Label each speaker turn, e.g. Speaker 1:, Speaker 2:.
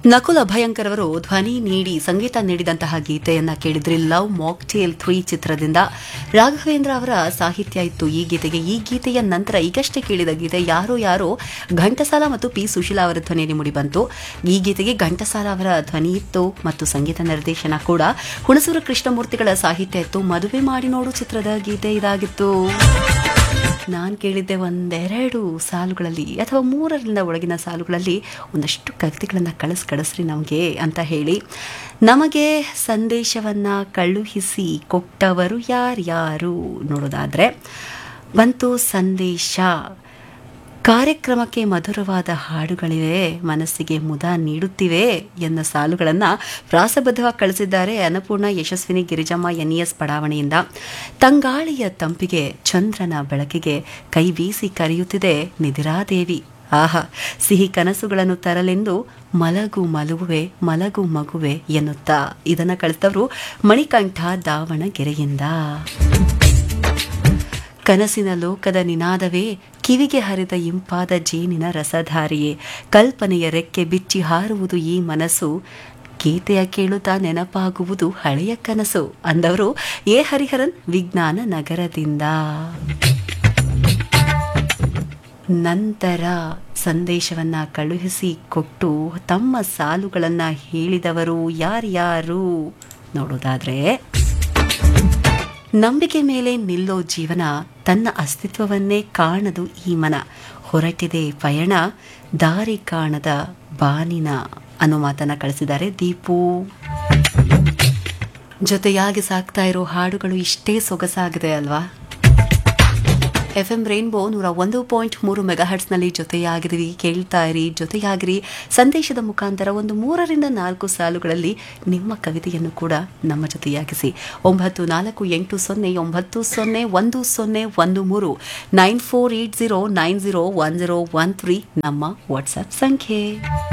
Speaker 1: ನಕುಲ್ ಅಭಯಂಕರ್ ಅವರು ಧ್ವನಿ ನೀಡಿ ಸಂಗೀತ ನೀಡಿದಂತಹ ಗೀತೆಯನ್ನ ಕೇಳಿದ್ರಿ ಲವ್ ಮಾಕ್ಟೇಲ್ ತ್ರೀ ಚಿತ್ರದಿಂದ ರಾಘವೇಂದ್ರ ಅವರ ಸಾಹಿತ್ಯ ಇತ್ತು ಈ ಗೀತೆಗೆ ಈ ಗೀತೆಯ ನಂತರ ಈಗಷ್ಟೇ ಕೇಳಿದ ಗೀತೆ ಯಾರೋ ಯಾರೋ ಘಂಟಸಾಲ ಮತ್ತು ಪಿ ಸುಶೀಲಾ ಅವರ ಧ್ವನಿಯಲ್ಲಿ ಮೂಡಿಬಂತು ಈ ಗೀತೆಗೆ ಘಂಟಸಾಲ ಅವರ ಧ್ವನಿ ಇತ್ತು ಮತ್ತು ಸಂಗೀತ ನಿರ್ದೇಶನ ಕೂಡ ಹುಣಸೂರು ಕೃಷ್ಣಮೂರ್ತಿಗಳ ಸಾಹಿತ್ಯ ಇತ್ತು ಮದುವೆ ಮಾಡಿ ನೋಡು ಚಿತ್ರದ ಗೀತೆ ಇದಾಗಿತ್ತು ನಾನು ಕೇಳಿದ್ದೆ ಒಂದೆರಡು ಸಾಲುಗಳಲ್ಲಿ ಅಥವಾ ಮೂರರಿಂದ ಒಳಗಿನ ಸಾಲುಗಳಲ್ಲಿ ಒಂದಷ್ಟು ಕವಿತೆಗಳನ್ನು ಕಳಿಸ್ ಕಳಿಸ್ರಿ ನಮಗೆ ಅಂತ ಹೇಳಿ ನಮಗೆ ಸಂದೇಶವನ್ನು ಕಳುಹಿಸಿ ಕೊಟ್ಟವರು ಯಾರ್ಯಾರು ನೋಡೋದಾದರೆ ಬಂತು ಸಂದೇಶ ಕಾರ್ಯಕ್ರಮಕ್ಕೆ ಮಧುರವಾದ ಹಾಡುಗಳಿವೆ ಮನಸ್ಸಿಗೆ ಮುದ ನೀಡುತ್ತಿವೆ ಎನ್ನ ಸಾಲುಗಳನ್ನು ಪ್ರಾಸಬದ್ಧವಾಗಿ ಕಳಿಸಿದ್ದಾರೆ ಅನ್ನಪೂರ್ಣ ಯಶಸ್ವಿನಿ ಗಿರಿಜಮ್ಮ ಎನ್ಇಎಸ್ ಬಡಾವಣೆಯಿಂದ ತಂಗಾಳಿಯ ತಂಪಿಗೆ ಚಂದ್ರನ ಬೆಳಕಿಗೆ ಕೈ ಬೀಸಿ ಕರೆಯುತ್ತಿದೆ ನಿಧಿರಾದೇವಿ ಆಹಾ ಸಿಹಿ ಕನಸುಗಳನ್ನು ತರಲೆಂದು ಮಲಗು ಮಲಗುವೆ ಮಲಗು ಮಗುವೆ ಎನ್ನುತ್ತಾ ಇದನ್ನು ಕಳಿಸಿದವರು ಮಣಿಕಂಠ ದಾವಣಗೆರೆಯಿಂದ ಕನಸಿನ ಲೋಕದ ನಿನಾದವೇ ಕಿವಿಗೆ ಹರಿದ ಇಂಪಾದ ಜೇನಿನ ರಸಧಾರಿಯೇ ಕಲ್ಪನೆಯ ರೆಕ್ಕೆ ಬಿಚ್ಚಿ ಹಾರುವುದು ಈ ಮನಸ್ಸು ಗೀತೆಯ ಕೇಳುತ್ತಾ ನೆನಪಾಗುವುದು ಹಳೆಯ ಕನಸು ಅಂದವರು ಎ ಹರಿಹರನ್ ವಿಜ್ಞಾನ ನಗರದಿಂದ ನಂತರ ಸಂದೇಶವನ್ನ ಕಳುಹಿಸಿ ಕೊಟ್ಟು ತಮ್ಮ ಸಾಲುಗಳನ್ನ ಹೇಳಿದವರು ಯಾರ್ಯಾರು ನೋಡೋದಾದ್ರೆ ನಂಬಿಕೆ ಮೇಲೆ ನಿಲ್ಲೋ ಜೀವನ ತನ್ನ ಅಸ್ತಿತ್ವವನ್ನೇ ಕಾಣದು ಈ ಮನ ಹೊರಟಿದೆ ಪಯಣ ದಾರಿ ಕಾಣದ ಬಾನಿನ ಅನ್ನೋ ಮಾತನ್ನ ಕಳಿಸಿದ್ದಾರೆ ದೀಪು ಜೊತೆಯಾಗಿ ಸಾಕ್ತಾ ಇರೋ ಹಾಡುಗಳು ಇಷ್ಟೇ ಸೊಗಸಾಗಿದೆ ಅಲ್ವಾ ಎಫ್ ಎಂ ರೈನ್ಬೋ ನೂರ ಒಂದು ಪಾಯಿಂಟ್ ಮೂರು ಮೆಗಾಹರ್ಟ್ಸ್ನಲ್ಲಿ ಜೊತೆಯಾಗಿದ್ದೀವಿ ಕೇಳ್ತಾ ಇರಿ ಜೊತೆಯಾಗಿರಿ ಸಂದೇಶದ ಮುಖಾಂತರ ಒಂದು ಮೂರರಿಂದ ನಾಲ್ಕು ಸಾಲುಗಳಲ್ಲಿ ನಿಮ್ಮ ಕವಿತೆಯನ್ನು ಕೂಡ ನಮ್ಮ ಜೊತೆಯಾಗಿಸಿ ಒಂಬತ್ತು ನಾಲ್ಕು ಎಂಟು ಸೊನ್ನೆ ಒಂಬತ್ತು ಸೊನ್ನೆ ಒಂದು ಸೊನ್ನೆ ಒಂದು ಮೂರು nine four eight zero nine zero one zero one three ನಮ್ಮ ವಾಟ್ಸ್ಆಪ್ ಸಂಖ್ಯೆ